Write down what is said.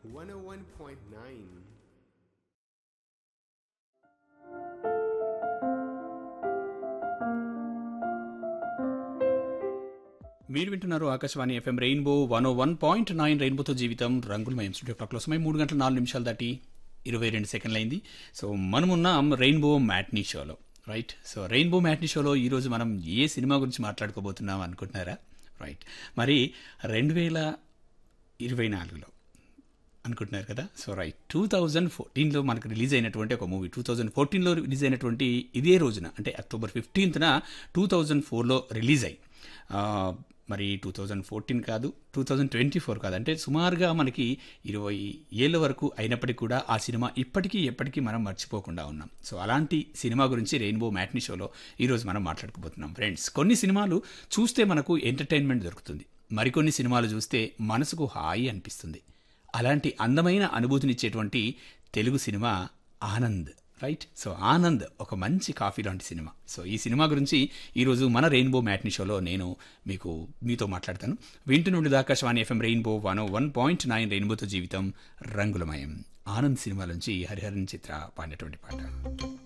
101.9. మీరు వింటున్నారు ఆకాశవాణి FM rainbow one o one point nine రెయిన్బోతో జీవితం రంగులమయం స్టూడియో క్లాక్లో సమయం మూడు గంటల నాలుగు నిమిషాలు దాటి ఇరవై రెండు సెకండ్లు అయింది సో మనమున్నాం రెయిన్బో మ్యాట్నీ షోలో రైట్ సో రెయిన్బో మ్యాట్నీ షోలో ఈరోజు మనం ఏ సినిమా గురించి మాట్లాడుకోబోతున్నాం అనుకుంటున్నారా రైట్ మరి రెండు వేల ఇరవై నాలుగులో అనుకుంటున్నారు కదా సో రైట్ టూ థౌజండ్ ఫోర్టీన్లో మనకు రిలీజ్ అయినటువంటి ఒక మూవీ టూ థౌజండ్ ఫోర్టీన్లో రిలీజ్ అయినటువంటి ఇదే రోజున అంటే అక్టోబర్ ఫిఫ్టీన్త్న టూ థౌజండ్ ఫోర్లో రిలీజ్ అయ్యి ఆ, మరి టూ థౌజండ్ ఫోర్టీన్ కాదు టూ థౌజండ్ ట్వంటీ ఫోర్ కాదు అంటే సుమారుగా మనకి ఇరవై ఏళ్ళ వరకు అయినప్పటికీ కూడా ఆ సినిమా ఇప్పటికీ ఎప్పటికీ మనం మర్చిపోకుండా ఉన్నాం సో అలాంటి సినిమా గురించి రెయిన్బో మ్యాట్నీ షోలో ఈరోజు మనం మాట్లాడుకోబోతున్నాం ఫ్రెండ్స్ కొన్ని సినిమాలు చూస్తే మనకు ఎంటర్టైన్మెంట్ దొరుకుతుంది మరికొన్ని సినిమాలు చూస్తే మనసుకు హాయి అనిపిస్తుంది అలాంటి అందమైన అనుభూతినిచ్చేటువంటి తెలుగు సినిమా ఆనంద్ రైట్ సో ఆనంద్ ఒక మంచి కాఫీ లాంటి సినిమా సో ఈ సినిమా గురించి ఈరోజు మన రెయిన్బో మ్యాట్నీ షోలో నేను మీకు మీతో మాట్లాడతాను వింటు నుండి ఆకాశవాణి FM rainbow one one point nine రెయిన్బోతో జీవితం రంగులమయం ఆనంద్ సినిమా నుంచి హరిహరన్ చిత్ర పాడినటువంటి పాట